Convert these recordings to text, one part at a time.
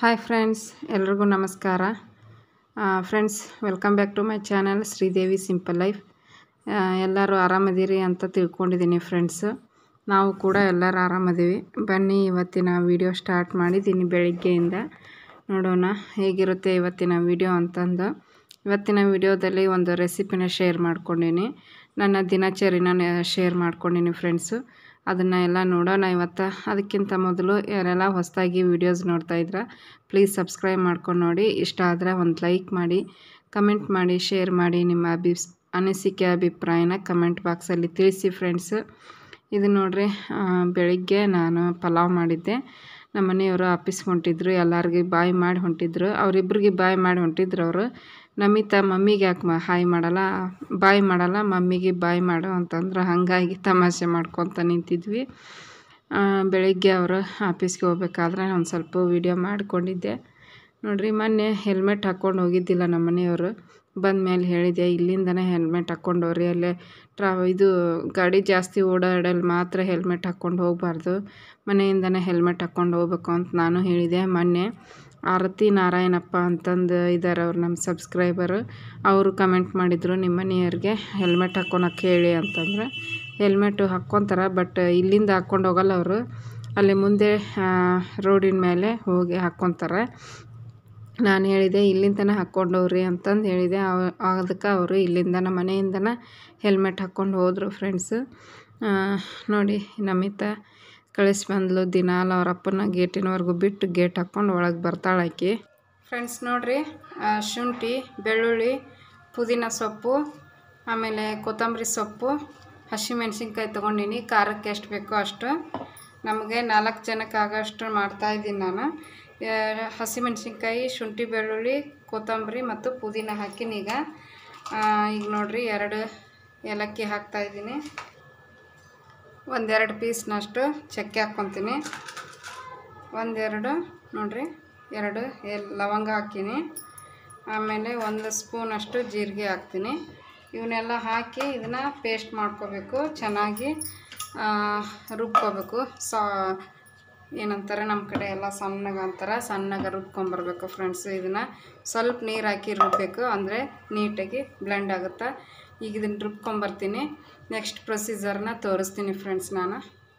hi friends ಎಲ್ರಿಗೂ ನಮಸ್ಕಾರ friends welcome back to my channel Sridevi simple life ಎಲ್ಲರೂ ಆರಾಮದಿರಿ ಅಂತ ತಿಳ್ಕೊಂಡಿದ್ದೀನಿ ಫ್ರೆಂಡ್ಸು ನಾವು ಕೂಡ ಎಲ್ಲರೂ ಆರಾಮದೀವಿ ಬನ್ನಿ ಇವತ್ತಿನ ವಿಡಿಯೋ ಸ್ಟಾರ್ಟ್ ಮಾಡಿದ್ದೀನಿ ಬೆಳಿಗ್ಗೆಯಿಂದ ನೋಡೋಣ ಹೇಗಿರುತ್ತೆ ಇವತ್ತಿನ ವಿಡಿಯೋ ಅಂತಂದು ಇವತ್ತಿನ ವಿಡಿಯೋದಲ್ಲಿ ಒಂದು ರೆಸಿಪಿನ ಶೇರ್ ಮಾಡ್ಕೊಂಡೀನಿ ನನ್ನ ದಿನಚರಿನ ಶೇರ್ ಮಾಡ್ಕೊಂಡೀನಿ ಫ್ರೆಂಡ್ಸು ಅದನ್ನು ಎಲ್ಲ ನೋಡೋಣ ಇವತ್ತು ಅದಕ್ಕಿಂತ ಮೊದಲು ಯಾರೆಲ್ಲ ಹೊಸದಾಗಿ ವೀಡಿಯೋಸ್ ನೋಡ್ತಾ ಇದ್ರೆ ಪ್ಲೀಸ್ ಸಬ್ಸ್ಕ್ರೈಬ್ ಮಾಡ್ಕೊಂಡು ನೋಡಿ ಇಷ್ಟ ಆದರೆ ಒಂದು ಲೈಕ್ ಮಾಡಿ ಕಮೆಂಟ್ ಮಾಡಿ ಶೇರ್ ಮಾಡಿ ನಿಮ್ಮ ಅಭಿ ಅನಿಸಿಕೆ ಅಭಿಪ್ರಾಯನ ಕಮೆಂಟ್ ಬಾಕ್ಸಲ್ಲಿ ತಿಳಿಸಿ ಫ್ರೆಂಡ್ಸ್ ಇದು ನೋಡ್ರಿ ಆ, ಬೆಳಿಗ್ಗೆ ನಾನು ಪಲಾವ್ ಮಾಡಿದ್ದೆ ನಮ್ಮ ಮನೆಯವರು ಆಫೀಸ್ಗೆ ಹೊಂಟಿದ್ರು ಎಲ್ಲರಿಗೆ ಬಾಯ್ ಮಾಡಿ ಹೊಂಟಿದ್ರು ಅವರಿಬ್ರಿಗೆ ಬಾಯ್ ಮಾಡಿ ಹೊಂಟಿದ್ರು ಅವರು ನಮಿತಾ ಮಮ್ಮಿಗೆ ಯಾಕೆ ಮ ಹಾಯ್ ಮಾಡಲ್ಲ ಬಾಯ್ ಮಾಡಲ್ಲ ಮಮ್ಮಿಗೆ ಬಾಯ್ ಮಾಡು ಅಂತಂದ್ರೆ ಹಾಗಾಗಿ ತಮಾಷೆ ಮಾಡ್ಕೊತ ನಿಂತಿದ್ವಿ ಆ, ಬೆಳಿಗ್ಗೆ ಅವರು ಆಫೀಸ್ಗೆ ಹೋಗ್ಬೇಕಾದ್ರೆ ಒಂದು ಸ್ವಲ್ಪ ವೀಡಿಯೋ ಮಾಡಿಕೊಂಡಿದ್ದೆ ನೋಡ್ರಿ ಮೊನ್ನೆ ಹೆಲ್ಮೆಟ್ ಹಾಕ್ಕೊಂಡು ಹೋಗಿದ್ದಿಲ್ಲ ನಮ್ಮ ಮನೆಯವರು ಬಂದ ಮೇಲೆ ಹೇಳಿದೆ ಇಲ್ಲಿಂದನೇ ಹೆಲ್ಮೆಟ್ ಹಾಕ್ಕೊಂಡು ಹೋಗ್ರಿ ಅಲ್ಲೇ ಟ್ರಾ ಇದು ಗಾಡಿ ಜಾಸ್ತಿ ಓಡಾಡಲ್ಲಿ ಮಾತ್ರ ಹೆಲ್ಮೆಟ್ ಹಾಕ್ಕೊಂಡು ಹೋಗಬಾರ್ದು ಮನೆಯಿಂದನೇ ಹೆಲ್ಮೆಟ್ ಹಾಕ್ಕೊಂಡು ಹೋಗ್ಬೇಕು ಅಂತ ನಾನು ಹೇಳಿದೆ ಮೊನ್ನೆ ಆರತಿ ನಾರಾಯಣಪ್ಪ ಅಂತಂದು ಇದ್ದಾರೆ ಅವ್ರು ನಮ್ಮ ಸಬ್ಸ್ಕ್ರೈಬರು ಅವರು ಕಮೆಂಟ್ ಮಾಡಿದರು ನಿಮ್ಮ ಮನೆಯವ್ರಿಗೆ ಹೆಲ್ಮೆಟ್ ಹಾಕ್ಕೊಳಕ್ಕೆ ಹೇಳಿ ಅಂತಂದ್ರೆ ಹೆಲ್ಮೆಟು ಹಾಕ್ಕೊತಾರೆ ಬಟ್ ಇಲ್ಲಿಂದ ಹಾಕ್ಕೊಂಡು ಹೋಗಲ್ಲ ಅವರು ಅಲ್ಲಿ ಮುಂದೆ ರೋಡಿನ ಮೇಲೆ ಹೋಗಿ ಹಾಕ್ಕೊತಾರೆ ನಾನು ಹೇಳಿದೆ ಇಲ್ಲಿಂದನೇ ಹಾಕ್ಕೊಂಡವ್ರಿ ಅಂತಂದು ಹೇಳಿದೆ ಅವ ಅದಕ್ಕೆ ಅವರು ಇಲ್ಲಿಂದ ನಮ್ಮ ಮನೆಯಿಂದನೇ ಹೆಲ್ಮೆಟ್ ಹಾಕ್ಕೊಂಡು ಹೋದರು ಫ್ರೆಂಡ್ಸು ನೋಡಿ ನಮಿತಾ ಕಳಿಸಿ ಬಂದ್ಲು ದಿನಾಲ ಅವ್ರ ಅಪ್ಪನ ಗೇಟಿನವರೆಗೂ ಬಿಟ್ಟು ಗೇಟ್ ಹಾಕ್ಕೊಂಡು ಒಳಗೆ ಬರ್ತಾಳೆ ಆಕಿ ಫ್ರೆಂಡ್ಸ್ ನೋಡಿರಿ ಶುಂಠಿ ಬೆಳ್ಳುಳ್ಳಿ ಪುದೀನ ಸೊಪ್ಪು ಆಮೇಲೆ ಕೊತ್ತಂಬರಿ ಸೊಪ್ಪು ಹಸಿಮೆಣ್ಸಿನ್ಕಾಯಿ ತೊಗೊಂಡಿನಿ ಖಾರಕ್ಕೆ ಎಷ್ಟು ಬೇಕೋ ಅಷ್ಟು ನಮಗೆ ನಾಲ್ಕು ಜನಕ್ಕೆ ಆಗೋಷ್ಟು ಮಾಡ್ತಾಯಿದ್ದೀನಿ ನಾನು ಆ, ಹಸಿಮೆಣ್ಸಿನ್ಕಾಯಿ ಶುಂಠಿ ಬೆಳ್ಳುಳ್ಳಿ ಕೊತ್ತಂಬರಿ ಮತ್ತು ಪುದೀನ ಹಾಕಿನಿ ಈಗ ಆ, ಈಗ ನೋಡಿರಿ ಎರಡು ಏಲಕ್ಕಿ ಹಾಕ್ತಾಯಿದ್ದೀನಿ ಒಂದೆರಡು ಪೀಸ್ನಷ್ಟು ಚಕ್ಕೆ ಹಾಕ್ಕೊತೀನಿ ಒಂದೆರಡು ನೋಡಿರಿ ಎರಡು ಎಲ್ ಲವಂಗ ಹಾಕೀನಿ ಆಮೇಲೆ ಒಂದು ಸ್ಪೂನಷ್ಟು ಜೀರಿಗೆ ಹಾಕ್ತೀನಿ ಇವನ್ನೆಲ್ಲ ಹಾಕಿ ಇದನ್ನು ಪೇಸ್ಟ್ ಮಾಡ್ಕೋಬೇಕು ಚೆನ್ನಾಗಿ ಆ, ರುಬ್ಕೋಬೇಕು ಸಾ ಏನಂತಾರೆ ನಮ್ಮ ಕಡೆ ಎಲ್ಲ ಸಣ್ಣಗೆ ಅಂತಾರೆ ಸಣ್ಣಗೆ ರುಬ್ಕೊಂಬರ್ಬೇಕು ಫ್ರೆಂಡ್ಸ್ ಇದನ್ನು ಸ್ವಲ್ಪ ನೀರು ಹಾಕಿ ರುಬ್ಬಬೇಕು ಅಂದರೆ ನೀಟಾಗಿ ಬ್ಲೆಂಡ್ ಆಗುತ್ತೆ ಈಗ ಇದನ್ನು ರುಬ್ಕೊಂಬರ್ತೀನಿ ನೆಕ್ಸ್ಟ್ ಪ್ರೊಸೀಜರ್ನ ತೋರಿಸ್ತೀನಿ ಫ್ರೆಂಡ್ಸ್ ನಾನು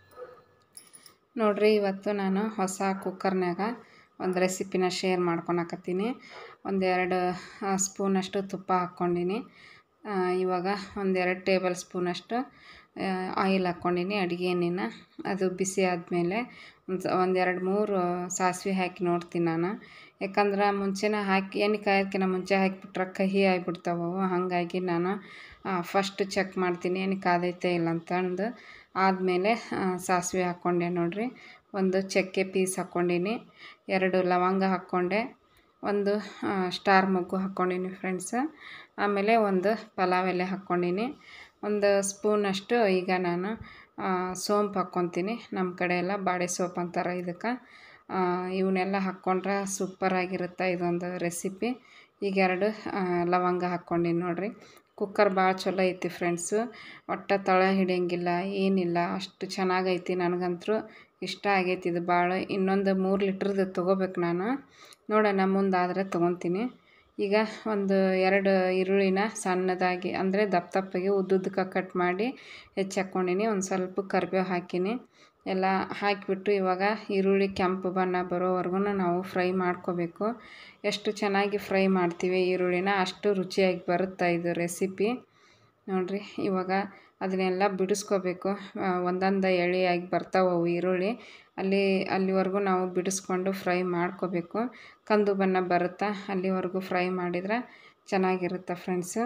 ನೋಡ್ರಿ ಇವತ್ತು ನಾನು ಹೊಸ ಕುಕ್ಕರ್ನಾಗ ಒಂದು ರೆಸಿಪಿನ ಶೇರ್ ಮಾಡ್ಕೊಳಕತ್ತೀನಿ ಒಂದೆರಡು ಸ್ಪೂನಷ್ಟು ತುಪ್ಪ ಹಾಕ್ಕೊಂಡಿನಿ ಆ, ಇವಾಗ ಒಂದೆರಡು ಟೇಬಲ್ ಸ್ಪೂನಷ್ಟು ಆಯಿಲ್ ಹಾಕ್ಕೊಂಡಿನಿ ಅಡುಗೆ ಎಣ್ಣೆನ ಅದು ಬಿಸಿ ಆದಮೇಲೆ ಒಂದು ಒಂದೆರಡು ಮೂರು ಸಾಸಿವೆ ಹಾಕಿ ನೋಡ್ತೀನಿ ನಾನು ಯಾಕಂದ್ರೆ ಮುಂಚೆನೇ ಹಾಕಿ ಎಣ್ಣೆ ಕಾಯೋದಕ್ಕಿಂತ ಮುಂಚೆ ಹಾಕಿಬಿಟ್ರೆ ಕಹಿ ಆಗಿಬಿಡ್ತಾವೆ ಅವು ಹಾಗಾಗಿ ನಾನು ಫಸ್ಟ್ ಚೆಕ್ ಮಾಡ್ತೀನಿ ಎಣ್ಣೆ ಕಾದೈತೆ ಇಲ್ಲ ಅಂತಂದು ಆದಮೇಲೆ ಸಾಸಿವೆ ಹಾಕ್ಕೊಂಡೆ ನೋಡ್ರಿ ಒಂದು ಚಕ್ಕೆ ಪೀಸ್ ಹಾಕ್ಕೊಂಡಿನಿ ಎರಡು ಲವಂಗ ಹಾಕ್ಕೊಂಡೆ ಒಂದು ಆ, ಸ್ಟಾರ್ ಮೊಗ್ಗು ಹಾಕ್ಕೊಂಡಿನಿ ಫ್ರೆಂಡ್ಸ್ ಆಮೇಲೆ ಒಂದು ಪಲಾವ್ ಎಲೆ ಹಾಕ್ಕೊಂಡಿನಿ ಒಂದು ಸ್ಪೂನಷ್ಟು ಈಗ ನಾನು ಆ, ಸೋಂಪು ಹಾಕ್ಕೊತೀನಿ ನಮ್ಮ ಕಡೆ ಎಲ್ಲ ಬಾಡೆ ಸೋಪ್ ಅಂತಾರೆ ಇದಕ್ಕೆ ಆ, ಇವನ್ನೆಲ್ಲ ಹಾಕ್ಕೊಂಡ್ರೆ ಸೂಪರಾಗಿರುತ್ತೆ ಇದೊಂದು ರೆಸಿಪಿ ಈಗ ಎರಡು ಆ, ಲವಂಗ ಹಾಕ್ಕೊಂಡಿನಿ ನೋಡ್ರಿ ಕುಕ್ಕರ್ ಭಾಳ ಚಲೋ ಐತಿ ಫ್ರೆಂಡ್ಸು ಒಟ್ಟು ತಳ ಹಿಡಿಯಂಗಿಲ್ಲ ಏನಿಲ್ಲ ಅಷ್ಟು ಚೆನ್ನಾಗೈತಿ ನನಗಂತೂ ಇಷ್ಟ ಆಗೈತಿ ಇದು ಭಾಳ ಇನ್ನೊಂದು ಮೂರು ಲೀಟ್ರದ್ದು ತೊಗೋಬೇಕು ನಾನು ನೋಡೋಣ ಮುಂದಾದರೆ ತೊಗೊತೀನಿ ಈಗ ಒಂದು ಎರಡು ಈರುಳ್ಳಿನ ಸಣ್ಣದಾಗಿ ಅಂದರೆ ದಪ್ಪ ದಪ್ಪಗೆ ಉದ್ದುದ್ದಕ್ಕೆ ಕಟ್ ಮಾಡಿ ಹೆಚ್ಚಿ ಹಾಕ್ಕೊಂಡಿನಿ ಒಂದು ಸ್ವಲ್ಪ ಕರಿಬೇವು ಹಾಕಿನಿ ಎಲ್ಲ ಹಾಕಿಬಿಟ್ಟು ಇವಾಗ ಈರುಳ್ಳಿ ಕೆಂಪು ಬಣ್ಣ ಬರೋವರೆಗೂ ನಾವು ಫ್ರೈ ಮಾಡ್ಕೋಬೇಕು ಎಷ್ಟು ಚೆನ್ನಾಗಿ ಫ್ರೈ ಮಾಡ್ತೀವಿ ಈರುಳ್ಳಿನ ಅಷ್ಟು ರುಚಿಯಾಗಿ ಬರುತ್ತೆ ಇದು ರೆಸಿಪಿ ನೋಡಿರಿ ಇವಾಗ ಅದನ್ನೆಲ್ಲ ಬಿಡಿಸ್ಕೋಬೇಕು ಆ, ಒಂದೊಂದು ಎಳೆಯಾಗಿ ಬರ್ತಾವೆ ಅವು ಈರುಳ್ಳಿ ಅಲ್ಲಿ ಅಲ್ಲಿವರೆಗೂ ನಾವು ಬಿಡಿಸ್ಕೊಂಡು ಫ್ರೈ ಮಾಡ್ಕೋಬೇಕು ಕಂದು ಬಣ್ಣ ಬರುತ್ತಾ ಅಲ್ಲಿವರೆಗೂ ಫ್ರೈ ಮಾಡಿದ್ರೆ ಚೆನ್ನಾಗಿರುತ್ತೆ ಫ್ರೆಂಡ್ಸು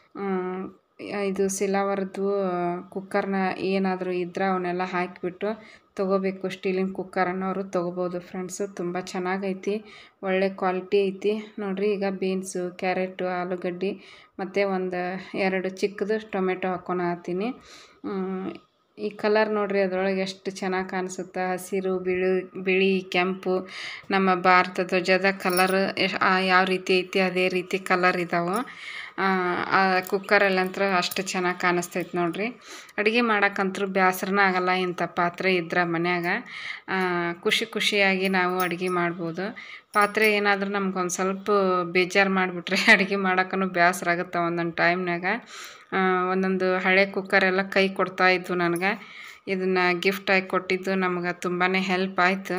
ಇದು ಸಿಲಾವರ್ದು ಕುಕ್ಕರ್ನ ಏನಾದರೂ ಇದ್ರೆ ಅವನ್ನೆಲ್ಲ ಹಾಕಿಬಿಟ್ಟು ತೊಗೋಬೇಕು ಸ್ಟೀಲಿನ ಕುಕ್ಕರ್ ಅನ್ನೋರು ತೊಗೋಬೋದು ಫ್ರೆಂಡ್ಸು ತುಂಬ ಚೆನ್ನಾಗೈತಿ ಒಳ್ಳೆ ಕ್ವಾಲಿಟಿ ಐತಿ ನೋಡಿರಿ ಈಗ ಬೀನ್ಸು ಕ್ಯಾರೆಟು ಆಲೂಗಡ್ಡೆ ಮತ್ತು ಒಂದು ಎರಡು ಚಿಕ್ಕದು ಟೊಮೆಟೊ ಹಾಕ್ಕೊಳತ್ತೀನಿ ಈ ಕಲರ್ ನೋಡ್ರಿ ಅದರೊಳಗೆ ಎಷ್ಟು ಚೆನ್ನಾಗಿ ಕಾಣಿಸುತ್ತೆ ಹಸಿರು ಬಿಳಿ ಬಿಳಿ ಕೆಂಪು ನಮ್ಮ ಭಾರತ ಧ್ವಜದ ಕಲರ್ ಯಾವ ರೀತಿ ಐತಿ ಅದೇ ರೀತಿ ಕಲರ್ ಇದ್ದಾವೆ ಕುಕ್ಕರಲ್ಲಂತ್ರ ಅಷ್ಟು ಚೆನ್ನಾಗಿ ಕಾಣಿಸ್ತೈತೆ ನೋಡ್ರಿ ಅಡುಗೆ ಮಾಡೋಕ್ಕಂತೂ ಬೇಸರನ ಆಗಲ್ಲ ಇಂಥ ಪಾತ್ರೆ ಇದ್ರೆ ಮನ್ಯಾಗ ಆ, ಖುಷಿ ಖುಷಿಯಾಗಿ ನಾವು ಅಡುಗೆ ಮಾಡ್ಬೋದು ಪಾತ್ರೆ ಏನಾದರೂ ನಮ್ಗೆ ಒಂದು ಸ್ವಲ್ಪ ಬೇಜಾರು ಮಾಡಿಬಿಟ್ರೆ ಅಡುಗೆ ಮಾಡೋಕ್ಕೂ ಬೇಸರ ಆಗುತ್ತೆ ಒಂದೊಂದು ಟೈಮ್ನಾಗ ಒಂದೊಂದು ಹಳೆ ಕುಕ್ಕರೆಲ್ಲ ಕೈ ಕೊಡ್ತಾ ಇದ್ವು ನನಗೆ ಇದನ್ನು ಗಿಫ್ಟಾಗಿ ಕೊಟ್ಟಿದ್ದು ನಮ್ಗೆ ತುಂಬಾ ಹೆಲ್ಪ್ ಆಯಿತು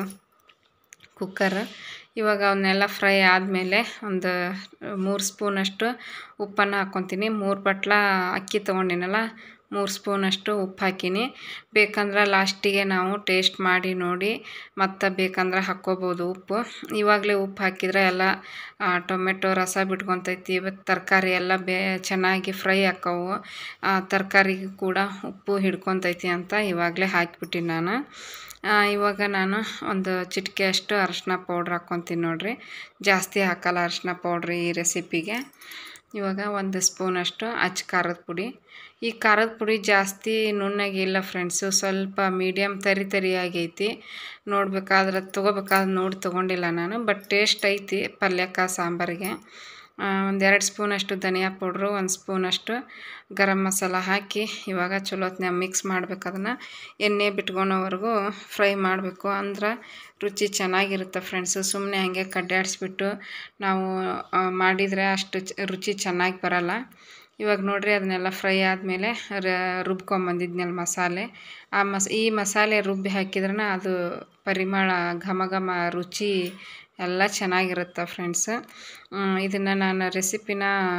ಕುಕ್ಕರ್ ಇವಾಗ ಅವನ್ನೆಲ್ಲ ಫ್ರೈ ಆದಮೇಲೆ ಒಂದು ಮೂರು ಸ್ಪೂನಷ್ಟು ಉಪ್ಪನ್ನು ಹಾಕ್ಕೊತೀನಿ ಮೂರು ಬಟ್ಲ ಅಕ್ಕಿ ತೊಗೊಂಡಿನಲ್ಲ ಮೂರು ಸ್ಪೂನಷ್ಟು ಉಪ್ಪು ಹಾಕೀನಿ ಬೇಕಂದ್ರೆ ಲಾಸ್ಟಿಗೆ ನಾವು ಟೇಸ್ಟ್ ಮಾಡಿ ನೋಡಿ ಮತ್ತು ಬೇಕಂದ್ರೆ ಹಾಕ್ಕೋಬೋದು ಉಪ್ಪು ಇವಾಗಲೇ ಉಪ್ಪು ಹಾಕಿದ್ರೆ ಎಲ್ಲ ಆ, ಟೊಮೆಟೊ ರಸ ಬಿಟ್ಕೊತೈತಿ ಇವತ್ತು ತರಕಾರಿ ಎಲ್ಲ ಬೇ ಚೆನ್ನಾಗಿ ಫ್ರೈ ಆಕ್ಕವು ತರಕಾರಿಗೂ ಕೂಡ ಉಪ್ಪು ಹಿಡ್ಕೊತೈತಿ ಅಂತ ಇವಾಗಲೇ ಹಾಕಿಬಿಟ್ಟಿನಿ ನಾನು ಆ, ಇವಾಗ ನಾನು ಒಂದು ಚಿಟಿಕೆ ಅಷ್ಟು ಅರಶಿನ ಪೌಡ್ರ್ ಹಾಕ್ಕೊತೀನಿ ನೋಡ್ರಿ ಜಾಸ್ತಿ ಹಾಕಲ್ಲ ಅರಶಿನ ಪೌಡ್ರ್ ಈ ರೆಸಿಪಿಗೆ ಇವಾಗ ಒಂದು ಸ್ಪೂನಷ್ಟು ಅಚ್ಚ ಖಾರದ ಪುಡಿ ಈ ಖಾರದ ಪುಡಿ ಜಾಸ್ತಿ ನುಣ್ಣಗಿಲ್ಲ ಫ್ರೆಂಡ್ಸು ಸ್ವಲ್ಪ ಮೀಡಿಯಮ್ ತರಿ ತರಿ ಆಗೈತಿ ನೋಡ್ಬೇಕಾದ್ರೆ ತೊಗೋಬೇಕಾದ್ರೆ ನೋಡಿ ತೊಗೊಂಡಿಲ್ಲ ನಾನು ಬಟ್ ಟೇಸ್ಟ್ ಐತಿ ಪಲ್ಯಕ್ಕೆ ಸಾಂಬಾರಿಗೆ ಒಂದೆರಡು ಸ್ಪೂನಷ್ಟು ಧನಿಯಾ ಪೌಡ್ರು ಒಂದು ಸ್ಪೂನಷ್ಟು ಗರಂ ಮಸಾಲ ಹಾಕಿ ಇವಾಗ ಚಲೋತ್ನ್ಯಾಗ ಮಿಕ್ಸ್ ಮಾಡ್ಬೇಕು ಅದನ್ನು ಎಣ್ಣೆ ಬಿಟ್ಕೊಳೋವರೆಗೂ ಫ್ರೈ ಮಾಡಬೇಕು ಅಂದ್ರೆ ರುಚಿ ಚೆನ್ನಾಗಿರುತ್ತೆ ಫ್ರೆಂಡ್ಸು ಸುಮ್ಮನೆ ಹಾಗೆ ಕಡ್ಡಾಡಿಸ್ಬಿಟ್ಟು ನಾವು ಆ, ಮಾಡಿದರೆ ಅಷ್ಟು ಚ- ರುಚಿ ಚೆನ್ನಾಗಿ ಬರಲ್ಲ ಇವಾಗ ನೋಡ್ರಿ ಅದನ್ನೆಲ್ಲ ಫ್ರೈ ಆದಮೇಲೆ ರುಬ್ಕೊಂಬಂದಿದ್ನಲ್ಲ ಮಸಾಲೆ ಆ ಮಸ್ ಈ ಮಸಾಲೆ ರುಬ್ಬಿ ಹಾಕಿದ್ರೆ ಅದು ಪರಿಮಳ ಘಮ ಘಮ ರುಚಿ ಎಲ್ಲ ಚೆನ್ನಾಗಿರುತ್ತೆ ಫ್ರೆಂಡ್ಸ್ ಇದನ್ನು ನಾನು ರೆಸಿಪಿನ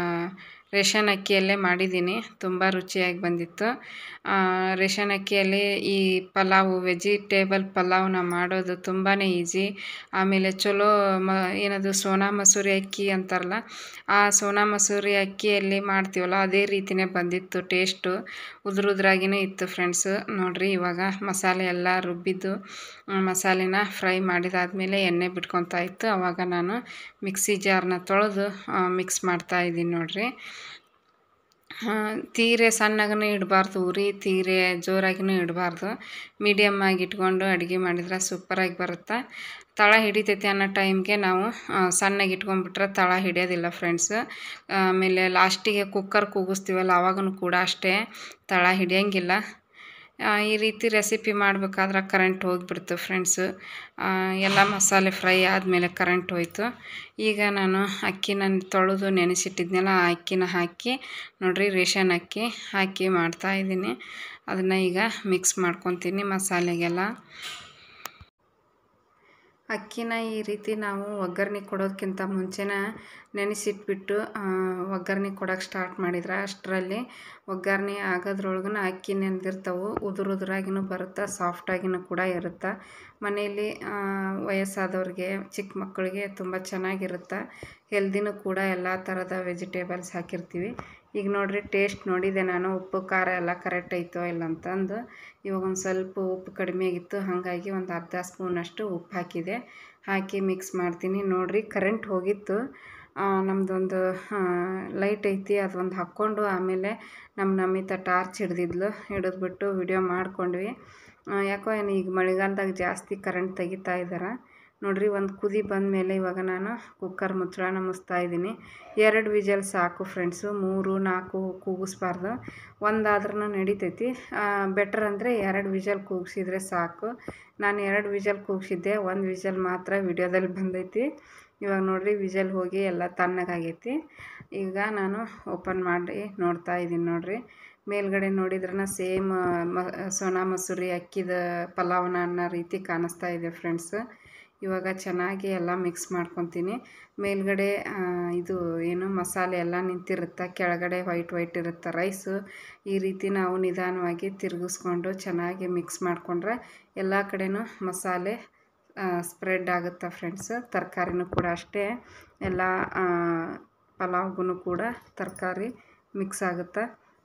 ರೇಷನ್ ಅಕ್ಕಿಯಲ್ಲೇ ಮಾಡಿದ್ದೀನಿ ತುಂಬ ರುಚಿಯಾಗಿ ಬಂದಿತ್ತು ಆ, ರೇಷನ್ ಅಕ್ಕಿಯಲ್ಲಿ ಈ ಪಲಾವು ವೆಜಿಟೇಬಲ್ ಪಲಾವ್ನ ಮಾಡೋದು ತುಂಬಾ ಈಸಿ ಆಮೇಲೆ ಚಲೋ ಮ ಏನದು ಸೋನಾ ಮಸೂರಿ ಅಕ್ಕಿ ಅಂತಾರಲ್ಲ ಆ ಸೋನಾ ಮಸೂರಿ ಅಕ್ಕಿಯಲ್ಲಿ ಮಾಡ್ತೀವಲ್ಲ ಅದೇ ರೀತಿನೇ ಬಂದಿತ್ತು ಟೇಸ್ಟು ಉದುರು ಉದುರಾಗಿನೇ ಇತ್ತು ಫ್ರೆಂಡ್ಸು ನೋಡಿರಿ ಇವಾಗ ಮಸಾಲೆ ಎಲ್ಲ ರುಬ್ಬಿದ್ದು ಆ, ಮಸಾಲೆನ ಫ್ರೈ ಮಾಡಿದಾದ್ಮೇಲೆ ಎಣ್ಣೆ ಬಿಟ್ಕೊತಾ ಇತ್ತು ಆವಾಗ ನಾನು ಮಿಕ್ಸಿ ಜಾರ್ನ ತೊಳೆದು ಮಿಕ್ಸ್ ಮಾಡ್ತಾ ಇದ್ದೀನಿ ನೋಡಿರಿ ತೀರೆ ಸಣ್ಣಗೂ ಇಡಬಾರ್ದು ಉರಿ ತೀರೆ ಜೋರಾಗಿನೂ ಇಡಬಾರ್ದು ಮೀಡಿಯಮ್ ಆಗಿ ಇಟ್ಕೊಂಡು ಅಡುಗೆ ಮಾಡಿದ್ರೆ ಸೂಪರಾಗಿ ಬರುತ್ತೆ ತಳ ಹಿಡಿತೈತಿ ಅನ್ನೋ ಟೈಮ್ಗೆ ನಾವು ಆ, ಸಣ್ಣಗೆ ಇಟ್ಕೊಂಡ್ಬಿಟ್ರೆ ತಳ ಹಿಡಿಯೋದಿಲ್ಲ ಫ್ರೆಂಡ್ಸ್ ಆಮೇಲೆ ಲಾಸ್ಟಿಗೆ ಕುಕ್ಕರ್ ಕೂಗಿಸ್ತೀವಲ್ಲ ಆವಾಗೂ ಕೂಡ ಅಷ್ಟೇ ತಳ ಹಿಡಿಯೋಂಗಿಲ್ಲ ಆ, ಈ ರೀತಿ ರೆಸಿಪಿ ಮಾಡಬೇಕಾದ್ರೆ ಕರೆಂಟ್ ಹೋಗಿಬಿಡ್ತು ಫ್ರೆಂಡ್ಸು ಎಲ್ಲ ಮಸಾಲೆ ಫ್ರೈ ಆದಮೇಲೆ ಕರೆಂಟ್ ಹೋಯ್ತು ಈಗ ನಾನು ಅಕ್ಕಿನ ತೊಳೆದು ನೆನೆಸಿಟ್ಟಿದ್ನಲ್ಲ ಆ ಅಕ್ಕಿನ ಹಾಕಿ ನೋಡ್ರಿ ರೇಷನ್ ಅಕ್ಕಿ ಹಾಕಿ ಮಾಡ್ತಾಯಿದ್ದೀನಿ ಅದನ್ನು ಈಗ ಮಿಕ್ಸ್ ಮಾಡ್ಕೊತೀನಿ ಮಸಾಲೆಗೆಲ್ಲ ಅಕ್ಕಿನ ಈ ರೀತಿ ನಾವು ಒಗ್ಗರಣೆ ಕೊಡೋದಕ್ಕಿಂತ ಮುಂಚೆನ ನೆನೆಸಿಟ್ಬಿಟ್ಟು ಆ, ಒಗ್ಗರಣೆ ಕೊಡೋಕೆ ಸ್ಟಾರ್ಟ್ ಮಾಡಿದ್ರೆ ಅಷ್ಟರಲ್ಲಿ ಒಗ್ಗರಣೆ ಆಗೋದ್ರೊಳಗೂ ಅಕ್ಕಿ ನೆಂದಿರ್ತವೆ ಉದುರು ಉದುರಾಗಿನೂ ಬರುತ್ತೆ ಸಾಫ್ಟಾಗಿನೂ ಕೂಡ ಇರುತ್ತೆ ಮನೆಯಲ್ಲಿ ಆ, ವಯಸ್ಸಾದವ್ರಿಗೆ ಚಿಕ್ಕ ಮಕ್ಕಳಿಗೆ ತುಂಬ ಚೆನ್ನಾಗಿರುತ್ತೆ ಹೆಲ್ದಿನೂ ಕೂಡ ಎಲ್ಲ ಥರದ ವೆಜಿಟೇಬಲ್ಸ್ ಹಾಕಿರ್ತೀವಿ ಈಗ ನೋಡಿರಿ ಟೇಸ್ಟ್ ನೋಡಿದೆ ನಾನು ಉಪ್ಪು ಖಾರ ಎಲ್ಲ ಕರೆಕ್ಟ್ ಐತೋ ಇಲ್ಲ ಅಂತಂದು ಇವಾಗ ಒಂದು ಸ್ವಲ್ಪ ಉಪ್ಪು ಕಡಿಮೆ ಆಗಿತ್ತು ಹಾಗಾಗಿ ಒಂದು ಅರ್ಧ ಸ್ಪೂನಷ್ಟು ಉಪ್ಪು ಹಾಕಿದೆ ಹಾಕಿ ಮಿಕ್ಸ್ ಮಾಡ್ತೀನಿ ನೋಡಿರಿ ಕರೆಂಟ್ ಹೋಗಿತ್ತು ನಮ್ಮದೊಂದು ಲೈಟ್ ಐತಿ ಅದೊಂದು ಹಾಕ್ಕೊಂಡು ಆಮೇಲೆ ನಮ್ಮ ನಮಿತ ಟಾರ್ಚ್ ಹಿಡ್ದಿದ್ಲು ಹಿಡಿದ್ಬಿಟ್ಟು ವಿಡಿಯೋ ಮಾಡ್ಕೊಂಡ್ವಿ ಆ, ಯಾಕೋ ಏನು ಈಗ ಮಳೆಗಾಲದಾಗ ಜಾಸ್ತಿ ಕರೆಂಟ್ ತೆಗಿತಾ ಇದ್ದಾರೆ ನೋಡ್ರಿ ಒಂದು ಕುದಿ ಬಂದಮೇಲೆ ಇವಾಗ ನಾನು ಕುಕ್ಕರ್ ಮುಚ್ಚಳ ಮುಚ್ತಾ ಇದ್ದೀನಿ ಎರಡು ವಿಜಲ್ ಸಾಕು ಫ್ರೆಂಡ್ಸು ಮೂರು ನಾಲ್ಕು ಕೂಗಿಸ್ಬಾರ್ದು ಒಂದಾದ್ರೂ ನಡಿತೈತಿ ಬೆಟರ್ ಅಂದರೆ ಎರಡು ವಿಜಲ್ ಕೂಗಿಸಿದ್ರೆ ಸಾಕು ನಾನು ಎರಡು ವಿಜಲ್ ಕೂಗಿಸಿದ್ದೆ ಒಂದು ವಿಜಲ್ ಮಾತ್ರ ವಿಡಿಯೋದಲ್ಲಿ ಬಂದೈತಿ ಇವಾಗ ನೋಡ್ರಿ ವಿಜಲ್ ಹೋಗಿ ಎಲ್ಲ ತಣ್ಣಗಾಗೈತಿ ಈಗ ನಾನು ಓಪನ್ ಮಾಡಿ ನೋಡ್ತಾ ಇದ್ದೀನಿ ನೋಡ್ರಿ ಮೇಲ್ಗಡೆ ನೋಡಿದ್ರನ ಸೇಮ್ ಮ ಸೋನಾ ಮಸೂರಿ ಅಕ್ಕಿದ ಪಲಾವ್ನ ಅನ್ನೋ ರೀತಿ ಕಾಣಿಸ್ತಾ ಇದೆ ಫ್ರೆಂಡ್ಸ್ ಇವಾಗ ಚೆನ್ನಾಗಿ ಎಲ್ಲ ಮಿಕ್ಸ್ ಮಾಡ್ಕೊತೀನಿ ಮೇಲ್ಗಡೆ ಆ, ಇದು ಏನು ಮಸಾಲೆ ಎಲ್ಲ ನಿಂತಿರುತ್ತೆ ಕೆಳಗಡೆ ವೈಟ್ ವೈಟ್ ಇರುತ್ತೆ ರೈಸು ಈ ರೀತಿ ನಾವು ನಿಧಾನವಾಗಿ ತಿರುಗಿಸ್ಕೊಂಡು ಚೆನ್ನಾಗಿ ಮಿಕ್ಸ್ ಮಾಡಿಕೊಂಡ್ರೆ ಎಲ್ಲ ಕಡೆನೂ ಮಸಾಲೆ ಸ್ಪ್ರೆಡ್ ಆಗುತ್ತೆ ಫ್ರೆಂಡ್ಸ್ ತರಕಾರಿನೂ ಕೂಡ ಅಷ್ಟೇ ಎಲ್ಲ ಪಲಾವ್ಗೂ ಕೂಡ ತರಕಾರಿ ಮಿಕ್ಸ್ ಆಗುತ್ತೆ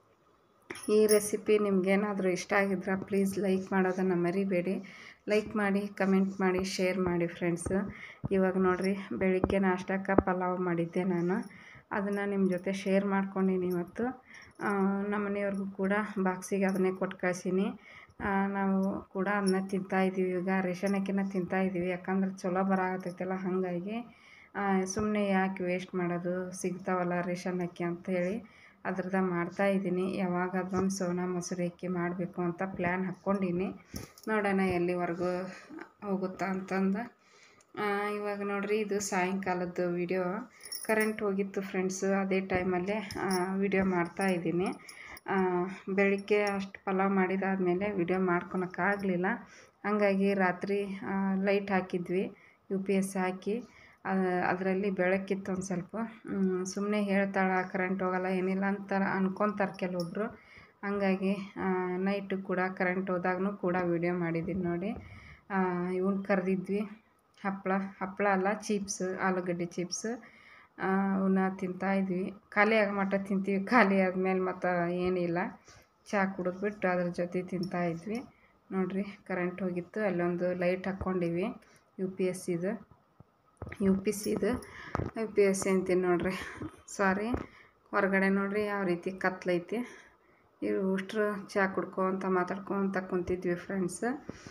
ಈ ರೆಸಿಪಿ ನಿಮಗೇನಾದರೂ ಇಷ್ಟ ಆಗಿದ್ರೆ ಪ್ಲೀಸ್ ಲೈಕ್ ಮಾಡೋದನ್ನು ಮರಿಬೇಡಿ ಲೈಕ್ ಮಾಡಿ ಕಮೆಂಟ್ ಮಾಡಿ ಶೇರ್ ಮಾಡಿ ಫ್ರೆಂಡ್ಸು ಇವಾಗ ನೋಡಿರಿ ಬೆಳಿಗ್ಗೆ ನಾಷ್ಟಕ್ಕೆ ಪಲಾವ್ ಮಾಡಿದ್ದೆ ನಾನು ಅದನ್ನು ನಿಮ್ಮ ಜೊತೆ ಶೇರ್ ಮಾಡ್ಕೊಂಡೀನಿ ಇವತ್ತು ಆ, ನಮ್ಮ ಮನೆಯವ್ರಿಗೂ ಕೂಡ ಬಾಕ್ಸಿಗೆ ಅದನ್ನೇ ಕೊಟ್ಟು ಕಳ್ಸೀನಿ ಆ, ನಾವು ಕೂಡ ಅದನ್ನ ತಿಂತಾಯಿದ್ದೀವಿ ಈಗ ರೇಷನ್ ಅಕ್ಕಿನ ತಿಂತಾಯಿದ್ದೀವಿ ಯಾಕಂದ್ರೆ ಚಲೋ ಬರಾಕತ್ತೈತಲ್ಲ ಹಾಗಾಗಿ ಸುಮ್ಮನೆ ಯಾಕೆ ವೇಸ್ಟ್ ಮಾಡೋದು ಸಿಗ್ತಾವಲ್ಲ ರೇಷನ್ ಅಕ್ಕಿ ಅಂತೇಳಿ ಅದ್ರದ್ದು ಮಾಡ್ತಾಯಿದ್ದೀನಿ ಯಾವಾಗ ಅದೊಂದು ಸೋನಾ ಮೊಸರು ಅಕ್ಕಿ ಮಾಡಬೇಕು ಅಂತ ಪ್ಲ್ಯಾನ್ ಹಾಕ್ಕೊಂಡೀನಿ ನೋಡೋಣ ಎಲ್ಲಿವರೆಗೂ ಹೋಗುತ್ತಾ ಅಂತಂದು ಇವಾಗ ನೋಡ್ರಿ ಇದು ಸಾಯಂಕಾಲದ್ದು ವಿಡಿಯೋ ಕರೆಂಟ್ ಹೋಗಿತ್ತು ಫ್ರೆಂಡ್ಸು ಅದೇ ಟೈಮಲ್ಲೇ ವಿಡಿಯೋ ಮಾಡ್ತಾಯಿದ್ದೀನಿ ಬೆಳಿಗ್ಗೆ ಅಷ್ಟು ಪಲಾವ್ ಮಾಡಿದಾದಮೇಲೆ ವಿಡಿಯೋ ಮಾಡ್ಕೊಳಕ್ಕಾಗಲಿಲ್ಲ ಹಂಗಾಗಿ ರಾತ್ರಿ ಲೈಟ್ ಹಾಕಿದ್ವಿ ಯು ಪಿ ಎಸ್ ಹಾಕಿ ಅದರಲ್ಲಿ ಬೆಳಕಿತ್ತು ಒಂದು ಸ್ವಲ್ಪ ಸುಮ್ಮನೆ ಹೇಳ್ತಾಳೆ ಕರೆಂಟ್ ಹೋಗಲ್ಲ ಏನಿಲ್ಲ ಅಂತಾರೆ ಅನ್ಕೊತಾರೆ ಕೆಲವೊಬ್ಬರು ಹಂಗಾಗಿ ನೈಟು ಕೂಡ ಕರೆಂಟ್ ಹೋದಾಗೂ ಕೂಡ ವಿಡಿಯೋ ಮಾಡಿದ್ದೀನಿ ನೋಡಿ ಇವನ್ ಕರೆದಿದ್ವಿ ಹಪ್ಪಳ ಹಪ್ಪಳ ಅಲ್ಲ ಚೀಪ್ಸ್ ಆಲೂಗಡ್ಡೆ ಚಿಪ್ಸ್ ಅವನ್ನ ತಿಂತಾಯಿದ್ವಿ ಖಾಲಿ ಆಗೋ ಮಟ್ಟ ತಿಂತೀವಿ ಖಾಲಿ ಆದಮೇಲೆ ಮತ್ತು ಏನಿಲ್ಲ ಚಹಾ ಕುಡಿದ್ಬಿಟ್ಟು ಅದ್ರ ಜೊತೆ ತಿಂತಾಯಿದ್ವಿ ನೋಡಿರಿ ಕರೆಂಟ್ ಹೋಗಿತ್ತು ಅಲ್ಲೊಂದು ಲೈಟ್ ಹಾಕ್ಕೊಂಡಿವಿ ಯು ಪಿ ಎಸ್ ಇದು ಯು ಪಿ ಸಿದು ಯು ಪಿ ಎಸ್ ಸಿ ಅಂತೀನಿ ನೋಡಿರಿ ಸಾರಿ ಹೊರಗಡೆ ನೋಡಿರಿ ಯಾವ ರೀತಿ ಕತ್ಲೈತಿ ಇವು ಅಷ್ಟ್ರು ಚಹಾ ಕುಡ್ಕೊತ ಮಾತಾಡ್ಕೊತ ಕುಂತಿದ್ವಿ ಫ್ರೆಂಡ್ಸ್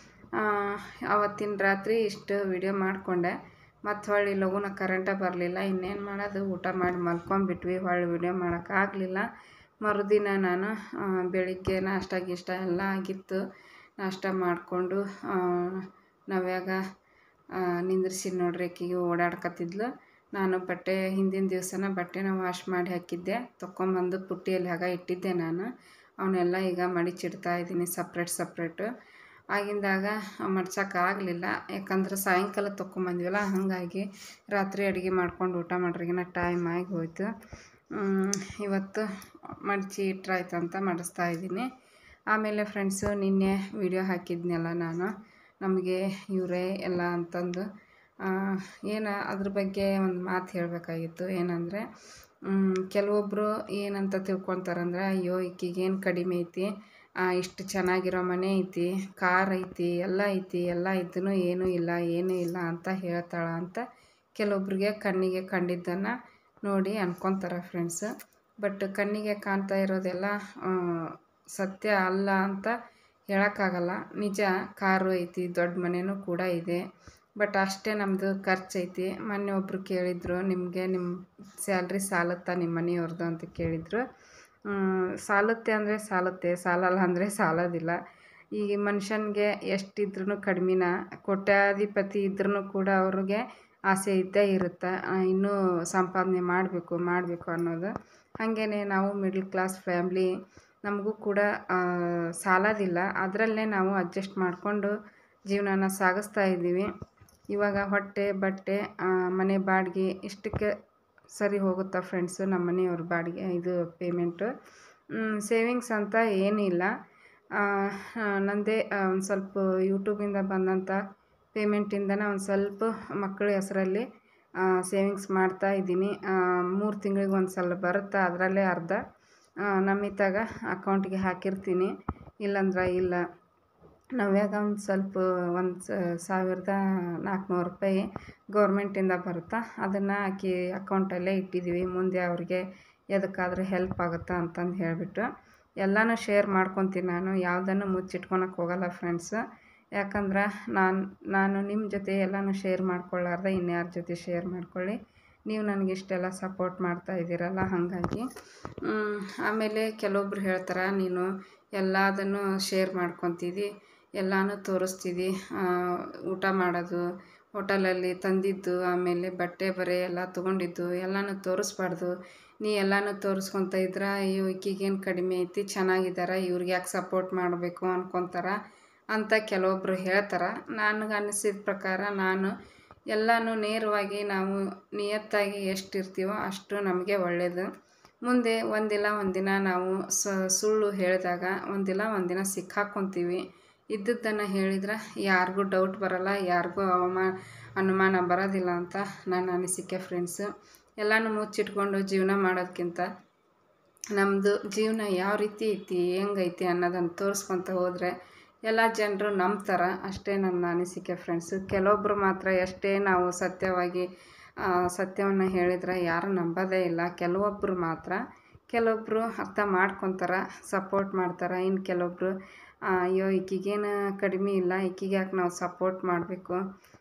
ಅವತ್ತಿನ ರಾತ್ರಿ ಇಷ್ಟು ವಿಡಿಯೋ ಮಾಡಿಕೊಂಡೆ ಮತ್ತು ಹೊಳ್ಳಿ ಲಘುನ ಕರೆಂಟೇ ಬರಲಿಲ್ಲ ಇನ್ನೇನು ಮಾಡೋದು ಊಟ ಮಾಡಿ ಮಲ್ಕೊಂಬಿಟ್ವಿ ಹೊಳ್ಳಿ ವಿಡಿಯೋ ಮಾಡೋಕ್ಕಾಗಲಿಲ್ಲ ಮರುದಿನ ನಾನು ಬೆಳಿಗ್ಗೆ ನಾಷ್ಟ ಗೀಷ್ಟ ಎಲ್ಲ ಆಗಿತ್ತು ನಾಷ್ಟ ಮಾಡಿಕೊಂಡು ನವ್ಯಾಗ ನಿಂದ್ರಿಸಿ ನೋಡ್ರಿ ಆಕಿಗೆ ಓಡಾಡ್ಕತ್ತಿದ್ಲು ನಾನು ಬಟ್ಟೆ ಹಿಂದಿನ ದಿವಸನ ಬಟ್ಟೆನ ವಾಶ್ ಮಾಡಿ ಹಾಕಿದ್ದೆ ತೊಗೊಂಬಂದು ಪುಟ್ಟಿಯಲ್ಲಿ ಆಗ ಇಟ್ಟಿದ್ದೆ ನಾನು ಅವನ್ನೆಲ್ಲ ಈಗ ಮಡಿಚಿಡ್ತಾ ಇದ್ದೀನಿ ಸಪ್ರೇಟ್ ಸಪ್ರೇಟು ಆಗಿಂದಾಗ ಮಡ್ಸೋಕ್ಕಾಗಲಿಲ್ಲ ಯಾಕಂದ್ರೆ ಸಾಯಂಕಾಲ ತೊಗೊಂಬಂದ್ವಲ್ಲ ಹಾಗಾಗಿ ರಾತ್ರಿ ಅಡುಗೆ ಮಾಡ್ಕೊಂಡು ಊಟ ಮಾಡ್ರಿಗಿನ ಟೈಮ್ ಆಗಿ ಹೋಯ್ತು ಇವತ್ತು ಮಡಚಿ ಇಟ್ರಾಯ್ತು ಅಂತ ಮಡಿಸ್ತಾ ಇದ್ದೀನಿ ಆಮೇಲೆ ಫ್ರೆಂಡ್ಸು ನಿನ್ನೆ ವಿಡಿಯೋ ಹಾಕಿದ್ನಲ್ಲ ನಾನು ನಮಗೆ ಇವರೇ ಎಲ್ಲ ಅಂತಂದು ಏನು ಅದ್ರ ಬಗ್ಗೆ ಒಂದು ಮಾತು ಹೇಳಬೇಕಾಗಿತ್ತು ಏನಂದರೆ ಕೆಲವೊಬ್ಬರು ಏನಂತ ತಿಳ್ಕೊತಾರಂದ್ರೆ ಅಯ್ಯೋ ಈಕಿಗೇನು ಕಡಿಮೆ ಐತಿ ಇಷ್ಟು ಚೆನ್ನಾಗಿರೋ ಮನೆ ಐತಿ ಕಾರ್ ಐತಿ ಎಲ್ಲ ಐತಿ ಎಲ್ಲ ಇದ್ದೂ ಏನೂ ಇಲ್ಲ ಏನೂ ಇಲ್ಲ ಅಂತ ಹೇಳ್ತಾಳ ಅಂತ ಕೆಲವೊಬ್ರಿಗೆ ಕಣ್ಣಿಗೆ ಕಂಡಿದ್ದನ್ನು ನೋಡಿ ಅನ್ಕೊತಾರೆ ಫ್ರೆಂಡ್ಸ್ ಬಟ್ ಕಣ್ಣಿಗೆ ಕಾಣ್ತಾ ಇರೋದೆಲ್ಲ ಸತ್ಯ ಅಲ್ಲ ಅಂತ ಹೇಳೋಕ್ಕಾಗಲ್ಲ ನಿಜ ಕಾರು ಐತಿ ದೊಡ್ಡ ಮನೆಯೂ ಕೂಡ ಇದೆ ಬಟ್ ಅಷ್ಟೇ ನಮ್ಮದು ಖರ್ಚು ಐತಿ ಮೊನ್ನೆ ಒಬ್ಬರು ಕೇಳಿದರು ನಿಮಗೆ ನಿಮ್ಮ ಸ್ಯಾಲ್ರಿ ಸಾಲುತ್ತಾ ನಿಮ್ಮ ಮನೆಯವ್ರದ್ದು ಅಂತ ಕೇಳಿದರು ಸಾಲುತ್ತೆ ಅಂದರೆ ಸಾಲುತ್ತೆ ಸಾಲಲ್ಲ ಅಂದರೆ ಸಾಲೋದಿಲ್ಲ ಈಗ ಮನುಷ್ಯನಿಗೆ ಎಷ್ಟಿದ್ರೂ ಕಡ್ಮೆನ ಕೋಟ್ಯಾಧಿಪತಿ ಇದ್ರೂ ಕೂಡ ಅವ್ರಿಗೆ ಆಸೆ ಇದ್ದೇ ಇರುತ್ತೆ ಇನ್ನೂ ಸಂಪಾದನೆ ಮಾಡಬೇಕು ಮಾಡಬೇಕು ಅನ್ನೋದು ಹಾಗೇ ನಾವು ಮಿಡ್ಲ್ ಕ್ಲಾಸ್ ಫ್ಯಾಮ್ಲಿ ನಮಗೂ ಕೂಡ ಸಾಲೋದಿಲ್ಲ ಅದರಲ್ಲೇ ನಾವು ಅಡ್ಜಸ್ಟ್ ಮಾಡಿಕೊಂಡು ಜೀವನಾನ ಸಾಗಿಸ್ತಾ ಇದ್ದೀವಿ ಇವಾಗ ಹೊಟ್ಟೆ ಬಟ್ಟೆ ಮನೆ ಬಾಡಿಗೆ ಇಷ್ಟಕ್ಕೆ ಸರಿ ಹೋಗುತ್ತಾ ಫ್ರೆಂಡ್ಸು ನಮ್ಮ ಮನೆಯವ್ರ ಬಾಡಿಗೆ ಇದು ಪೇಮೆಂಟು ಸೇವಿಂಗ್ಸ್ ಅಂತ ಏನಿಲ್ಲ ನನ್ನದೇ ಒಂದು ಸ್ವಲ್ಪ ಯೂಟ್ಯೂಬಿಂದ ಬಂದಂಥ ಪೇಮೆಂಟಿಂದನೇ ಒಂದು ಸ್ವಲ್ಪ ಮಕ್ಕಳ ಹೆಸರಲ್ಲಿ ಸೇವಿಂಗ್ಸ್ ಮಾಡ್ತಾ ಇದ್ದೀನಿ ಮೂರು ತಿಂಗಳಿಗೆ ಒಂದು ಸಲ ಬರುತ್ತೆ ಅದರಲ್ಲೇ ಅರ್ಧ ನಮ್ಮಿತ್ತಾಗ ಅಕೌಂಟಿಗೆ ಹಾಕಿರ್ತೀನಿ ಇಲ್ಲಂದ್ರೆ ಇಲ್ಲ ನವ್ಯಾಗ ಒಂದು ಸ್ವಲ್ಪ ಒಂದು ಸಾವಿರದ ನಾಲ್ಕುನೂರು ರೂಪಾಯಿ ಗೌರ್ಮೆಂಟಿಂದ ಬರುತ್ತೆ ಅದನ್ನು ಆಕಿ ಅಕೌಂಟಲ್ಲೇ ಇಟ್ಟಿದ್ದೀವಿ ಮುಂದೆ ಅವ್ರಿಗೆ ಎದಕ್ಕಾದ್ರೂ ಹೆಲ್ಪ್ ಆಗುತ್ತೆ ಅಂತಂದು ಹೇಳಿಬಿಟ್ಟು ಎಲ್ಲನೂ ಶೇರ್ ಮಾಡ್ಕೊತೀನಿ ನಾನು ಯಾವುದನ್ನು ಮುಚ್ಚಿಟ್ಕೊಳಕ್ಕೆ ಹೋಗಲ್ಲ ಫ್ರೆಂಡ್ಸ್ ಯಾಕಂದ್ರೆ ನಾನು ನಾನು ನಿಮ್ಮ ಜೊತೆ ಎಲ್ಲನೂ ಶೇರ್ ಮಾಡ್ಕೊಳ್ಳಾರ್ದೆ ಇನ್ಯಾರ ಜೊತೆ ಶೇರ್ ಮಾಡ್ಕೊಳ್ಳಿ ನೀವು ನನಗೆ ಇಷ್ಟೆಲ್ಲ ಸಪೋರ್ಟ್ ಮಾಡ್ತಾ ಇದ್ದೀರಲ್ಲ ಹಾಗಾಗಿ ಆಮೇಲೆ ಕೆಲವೊಬ್ರು ಹೇಳ್ತಾರೆ ನೀನು ಎಲ್ಲದನ್ನು ಶೇರ್ ಮಾಡ್ಕೊತಿದ್ದಿ ಎಲ್ಲನೂ ತೋರಿಸ್ತಿದ್ದಿ ಊಟ ಮಾಡೋದು ಹೋಟೆಲಲ್ಲಿ ತಂದಿದ್ದು ಆಮೇಲೆ ಬಟ್ಟೆ ಬರೆ ಎಲ್ಲ ತೊಗೊಂಡಿದ್ದು ಎಲ್ಲನೂ ತೋರಿಸ್ಬಾರ್ದು ನೀ ಎಲ್ಲನೂ ತೋರಿಸ್ಕೊತ ಇದ್ರೆ ಅಯ್ಯೋ ಈಕಿಗೇನು ಕಡಿಮೆ ಐತಿ ಚೆನ್ನಾಗಿದ್ದಾರೆ ಇವ್ರಿಗೆ ಯಾಕೆ ಸಪೋರ್ಟ್ ಮಾಡಬೇಕು ಅನ್ಕೊತಾರೆ ಅಂತ ಕೆಲವೊಬ್ಬರು ಹೇಳ್ತಾರೆ ನನಗೆ ಅನಿಸಿದ ಪ್ರಕಾರ ನಾನು ಎಲ್ಲನೂ ನೇರವಾಗಿ ನಾವು ನಿಯತ್ತಾಗಿ ಎಷ್ಟು ಇರ್ತೀವೋ ಅಷ್ಟು ನಮಗೆ ಒಳ್ಳೆಯದು ಮುಂದೆ ಒಂದಿಲ್ಲ ಒಂದಿನ ನಾವು ಸುಳ್ಳು ಹೇಳಿದಾಗ ಒಂದಿಲ್ಲ ಒಂದಿನ ಸಿಕ್ಕಾಕ್ಕೊತೀವಿ ಇದ್ದದ್ದನ್ನು ಹೇಳಿದ್ರೆ ಯಾರಿಗೂ ಡೌಟ್ ಬರೋಲ್ಲ ಯಾರಿಗೂ ಅವಮಾನ ಅನುಮಾನ ಬರೋದಿಲ್ಲ ಅಂತ ನನ್ನ ಅನಿಸಿಕೆ ಫ್ರೆಂಡ್ಸು ಎಲ್ಲನೂ ಮುಚ್ಚಿಟ್ಕೊಂಡು ಜೀವನ ಮಾಡೋದಕ್ಕಿಂತ ನಮ್ಮದು ಜೀವನ ಯಾವ ರೀತಿ ಐತಿ ಹೆಂಗೈತಿ ಅನ್ನೋದನ್ನು ತೋರಿಸ್ಕೊತ ಹೋದರೆ ಎಲ್ಲ ಜನರು ನಂಬ್ತಾರೆ ಅಷ್ಟೇ ನನ್ನ ಅನಿಸಿಕೆ ಫ್ರೆಂಡ್ಸು ಕೆಲವೊಬ್ಬರು ಮಾತ್ರ ಎಷ್ಟೇ ನಾವು ಸತ್ಯವಾಗಿ ಸತ್ಯವನ್ನು ಹೇಳಿದ್ರೆ ಯಾರು ನಂಬೋದೇ ಇಲ್ಲ ಕೆಲವೊಬ್ಬರು ಮಾತ್ರ ಕೆಲವೊಬ್ಬರು ಅರ್ಥ ಮಾಡ್ಕೊತಾರೆ ಸಪೋರ್ಟ್ ಮಾಡ್ತಾರೆ ಇನ್ನು ಕೆಲವೊಬ್ಬರು ಅಯ್ಯೋ ಈಕಿಗೇನು ಕಡಿಮೆ ಇಲ್ಲ ಈಕಿಗೆ ಯಾಕೆ ನಾವು ಸಪೋರ್ಟ್ ಮಾಡಬೇಕು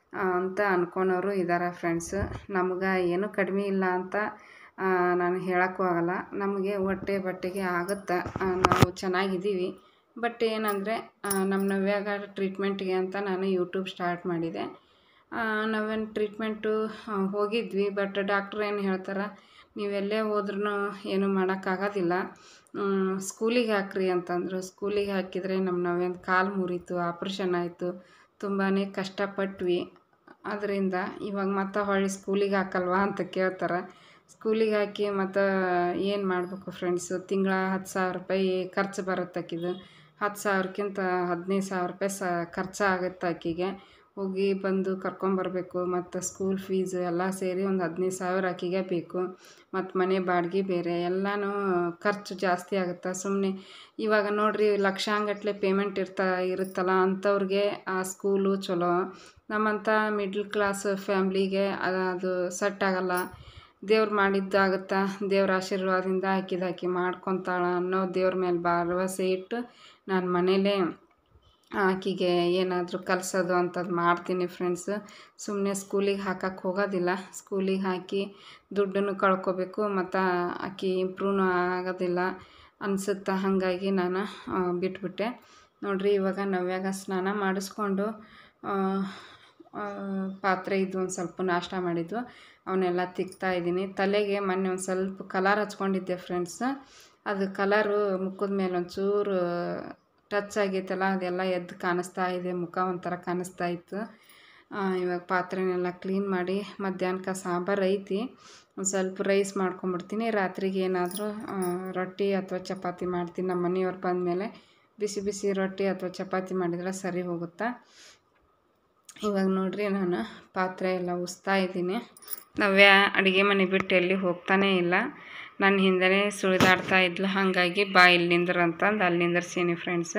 ಆ, ಅಂತ ಅನ್ಕೊಳೋರು ಇದ್ದಾರೆ ಫ್ರೆಂಡ್ಸ್ ನಮ್ಗೆ ಏನೂ ಕಡಿಮೆ ಇಲ್ಲ ಅಂತ ಆ, ನಾನು ಹೇಳೋಕ್ಕೂ ಆಗಲ್ಲ ನಮಗೆ ಹೊಟ್ಟೆ ಬಟ್ಟೆಗೆ ಆಗುತ್ತೆ ಆ, ನಾವು ಚೆನ್ನಾಗಿದ್ದೀವಿ ಬಟ್ ಏನಂದರೆ ನಮ್ಮ ನವ್ಯಾಗ ಟ್ರೀಟ್ಮೆಂಟ್ಗೆ ಅಂತ ನಾನು ಯೂಟ್ಯೂಬ್ ಸ್ಟಾರ್ಟ್ ಮಾಡಿದೆ ಆ, ನಾವೇನು ಟ್ರೀಟ್ಮೆಂಟು ಹೋಗಿದ್ವಿ ಬಟ್ ಡಾಕ್ಟ್ರ್ ಏನು ಹೇಳ್ತಾರೆ ನೀವೆಲ್ಲೇ ಹೋದ್ರೂ ಏನು ಮಾಡೋಕ್ಕಾಗೋದಿಲ್ಲ ಸ್ಕೂಲಿಗೆ ಹಾಕ್ರಿ ಅಂತಂದರು ಸ್ಕೂಲಿಗೆ ಹಾಕಿದರೆ ನಮ್ಮ ನಾವೇನು ಕಾಲು ಮುರಿತು ಆಪ್ರೇಷನ್ ಆಯಿತು ತುಂಬಾ ಕಷ್ಟಪಟ್ವಿ ಅದರಿಂದ ಇವಾಗ ಮತ್ತೆ ಹೊಳ್ಳಿ ಸ್ಕೂಲಿಗೆ ಹಾಕಲ್ವಾ ಅಂತ ಕೇಳ್ತಾರೆ ಸ್ಕೂಲಿಗೆ ಹಾಕಿ ಮತ್ತು ಏನು ಮಾಡಬೇಕು ಫ್ರೆಂಡ್ಸು ತಿಂಗಳ ಹತ್ತು ಸಾವಿರ ರೂಪಾಯಿ ಖರ್ಚು ಬರುತ್ತೆ ಆಕಿದು ಹತ್ತು ಸಾವಿರಕ್ಕಿಂತ ಹದಿನೈದು ಸಾವಿರ ರೂಪಾಯಿ ಸ ಖರ್ಚು ಆಗುತ್ತೆ ಆಕಿಗೆ ಹೋಗಿ ಬಂದು ಕರ್ಕೊಂಬರ್ಬೇಕು ಮತ್ತು ಸ್ಕೂಲ್ ಫೀಸ್ ಎಲ್ಲ ಸೇರಿ ಒಂದು ಹದಿನೈದು ಸಾವಿರ ಆಕಿಗೆ ಬೇಕು ಮತ್ತು ಮನೆ ಬಾಡಿಗೆ ಬೇರೆ ಎಲ್ಲನೂ ಖರ್ಚು ಜಾಸ್ತಿ ಆಗುತ್ತೆ ಸುಮ್ಮನೆ ಇವಾಗ ನೋಡಿರಿ ಲಕ್ಷಾಂಗಟ್ಲೆ ಪೇಮೆಂಟ್ ಇರ್ತಾ ಇರುತ್ತಲ್ಲ ಅಂಥವ್ರಿಗೆ ಆ ಸ್ಕೂಲು ಚಲೋ ನಮ್ಮಂಥ ಮಿಡ್ಲ್ ಕ್ಲಾಸ್ ಫ್ಯಾಮ್ಲಿಗೆ ಅದು ಸೆಟ್ ಆಗಲ್ಲ ದೇವ್ರು ಮಾಡಿದ್ದಾಗುತ್ತಾ ದೇವ್ರ ಆಶೀರ್ವಾದದಿಂದ ಹಾಕಿದ ಹಾಕಿ ಮಾಡ್ಕೊತಾಳ ಅನ್ನೋ ದೇವ್ರ ಮೇಲೆ ಭರವಸೆ ಇಟ್ಟು ನಾನು ಮನೇಲೇ ಆಕಿಗೆ ಏನಾದರೂ ಕಲಿಸೋದು ಅಂಥದ್ದು ಮಾಡ್ತೀನಿ ಫ್ರೆಂಡ್ಸ್ ಸುಮ್ಮನೆ ಸ್ಕೂಲಿಗೆ ಹಾಕಕ್ಕೆ ಹೋಗೋದಿಲ್ಲ ಸ್ಕೂಲಿಗೆ ಹಾಕಿ ದುಡ್ಡನ್ನು ಕಳ್ಕೊಬೇಕು ಮತ್ತು ಆಕಿ ಇಂಪ್ರೂವ್ನು ಆಗೋದಿಲ್ಲ ಅನಿಸುತ್ತೆ ಹಾಗಾಗಿ ನಾನು ಆ, ಬಿಟ್ಬಿಟ್ಟೆ ನೋಡಿರಿ ಇವಾಗ ನವ್ಯಾಗ ಸ್ನಾನ ಮಾಡಿಸ್ಕೊಂಡು ಆ, ಆ, ಪಾತ್ರೆ ಇದ್ದು ಒಂದು ಸ್ವಲ್ಪ ನಾಷ್ಟ ಮಾಡಿದ್ವು ಅವನ್ನೆಲ್ಲ ತಿಕ್ತಾ ಇದ್ದೀನಿ ತಲೆಗೆ ಮೊನ್ನೆ ಒಂದು ಸ್ವಲ್ಪ ಕಲರ್ ಹಚ್ಕೊಂಡಿದ್ದೆ ಫ್ರೆಂಡ್ಸ್ ಅದು ಕಲರು ಮುಖದ ಮೇಲೆ ಒಂಚೂರು ಟಚ್ ಆಗೈತಲ್ಲ ಅದೆಲ್ಲ ಎದ್ದು ಕಾಣಿಸ್ತಾ ಇದೆ ಮುಖ ಒಂಥರ ಕಾಣಿಸ್ತಾ ಇತ್ತು ಆ, ಇವಾಗ ಪಾತ್ರೆನೆಲ್ಲ ಕ್ಲೀನ್ ಮಾಡಿ ಮಧ್ಯಾಹ್ನಕ್ಕೆ ಸಾಂಬಾರು ಐತಿ ಒಂದು ಸ್ವಲ್ಪ ರೈಸ್ ಮಾಡ್ಕೊಂಬಿಡ್ತೀನಿ ರಾತ್ರಿಗೆ ಏನಾದರೂ ರೊಟ್ಟಿ ಅಥವಾ ಚಪಾತಿ ಮಾಡ್ತೀನಿ ನಮ್ಮ ಮನೆಯವ್ರು ಬಂದಮೇಲೆ ಬಿಸಿ ಬಿಸಿ ರೊಟ್ಟಿ ಅಥವಾ ಚಪಾತಿ ಮಾಡಿದ್ರೆ ಸರಿ ಹೋಗುತ್ತಾ ಇವಾಗ ನೋಡ್ರಿ ನಾನು ಪಾತ್ರೆ ಎಲ್ಲ ಉಸ್ತಾ ಇದ್ದೀನಿ ನವ್ಯ ಅಡುಗೆ ಮನೆ ಬಿಟ್ಟು ಎಲ್ಲಿ ಹೋಗ್ತಾನೇ ಇಲ್ಲ ನನ್ನ ಹಿಂದೆನೇ ಸುಳಿದಾಡ್ತಾ ಇದ್ಲು ಹಾಗಾಗಿ ಬಾ ಇಲ್ಲಿ ನಿಂದ್ರು ಅಂತಂದು ಅಲ್ಲಿ ನಿಂದ್ರಸೀನಿ ಫ್ರೆಂಡ್ಸ್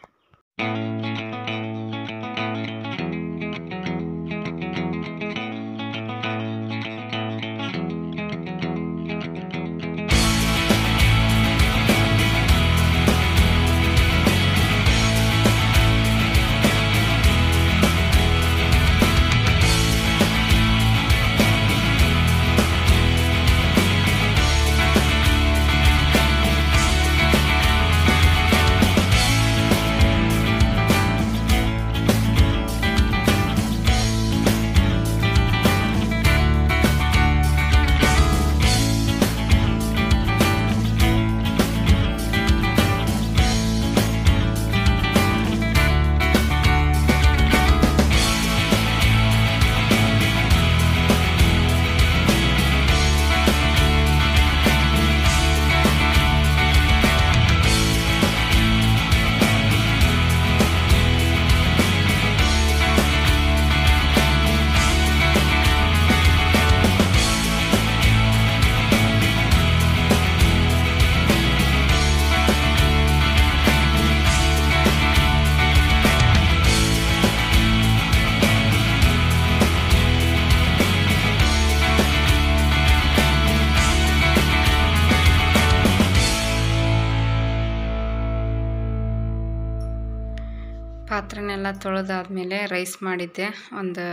ಪಾತ್ರೆನೆಲ್ಲ ತೊಳೆದಾದ್ಮೇಲೆ ರೈಸ್ ಮಾಡಿದ್ದೆ ಒಂದು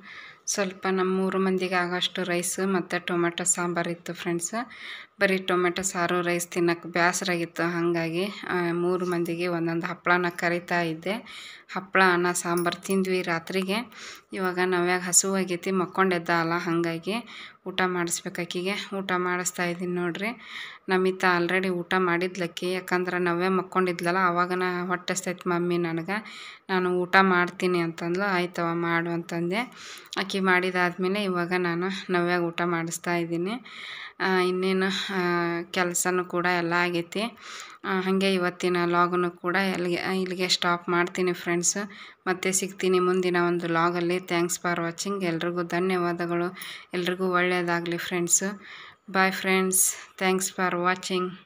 ಸ್ವಲ್ಪ ನಮ್ಮ ಮೂರು ಮಂದಿಗೆ ಆಗೋಷ್ಟು ರೈಸ್ ಮತ್ತು ಟೊಮೆಟೊ ಸಾಂಬಾರು ಇತ್ತು ಫ್ರೆಂಡ್ಸ್ ಬರೀ ಟೊಮೆಟೊ ಸಾರು ರೈಸ್ ತಿನ್ನೋಕೆ ಬೇಸರಾಗಿತ್ತು ಹಾಗಾಗಿ ಆ, ಮೂರು ಮಂದಿಗೆ ಒಂದೊಂದು ಹಪ್ಪಳನ ಕರಿತಾ ಇದ್ದೆ ಹಪ್ಪಳ ಅನ್ನ ಸಾಂಬಾರು ತಿಂದ್ವಿ ರಾತ್ರಿಗೆ ಇವಾಗ ನಾವ್ಯಾಗ ಹಸುವಾಗೈತಿ ಮಕ್ಕೊಂಡೆದ್ದ ಅಲ್ಲ ಹಾಗಾಗಿ ಊಟ ಮಾಡಿಸ್ಬೇಕು ಆಕಿಗೆ ಊಟ ಮಾಡಿಸ್ತಾ ಇದ್ದೀನಿ ನೋಡ್ರಿ ನಮಿತ ಆಲ್ರೆಡಿ ಊಟ ಮಾಡಿದ್ಲಕ್ಕಿ ಯಾಕಂದ್ರೆ ನಾವೇ ಮಕ್ಕೊಂಡಿದ್ಲಲ್ಲ ಅವಾಗನ ಹೊಟ್ಟೆ ಹಸ್ತೈತೆ ಮಮ್ಮಿ ನನಗೆ ನಾನು ಊಟ ಮಾಡ್ತೀನಿ ಅಂತಂದ್ಲು ಆಯ್ತವ ಮಾಡು ಅಂತಂದೆ ಆಕಿ ಮಾಡಿದಾದ್ಮೇಲೆ ಇವಾಗ ನಾನು ನವ್ಯಾಗ ಊಟ ಮಾಡಿಸ್ತಾ ಇದ್ದೀನಿ ಆ, ಇನ್ನೇನು ಕೆಲಸನೂ ಕೂಡ ಎಲ್ಲ ಆಗೈತಿ ಆ, ಹಾಗೆ ಇವತ್ತಿನ ಲಾಗನ್ನು ಕೂಡ ಎಲ್ಲಿಗೆ ಇಲ್ಲಿಗೆ ಸ್ಟಾಪ್ ಮಾಡ್ತೀನಿ ಫ್ರೆಂಡ್ಸ್ ಮತ್ತೆ ಸಿಗ್ತೀನಿ ಮುಂದಿನ ಒಂದು ಲಾಗಲ್ಲಿ ಥ್ಯಾಂಕ್ಸ್ ಫಾರ್ ವಾಚಿಂಗ್ ಎಲ್ರಿಗೂ ಧನ್ಯವಾದಗಳು ಎಲ್ರಿಗೂ ಒಳ್ಳೆಯದಾಗಲಿ friends bye friends thanks for watching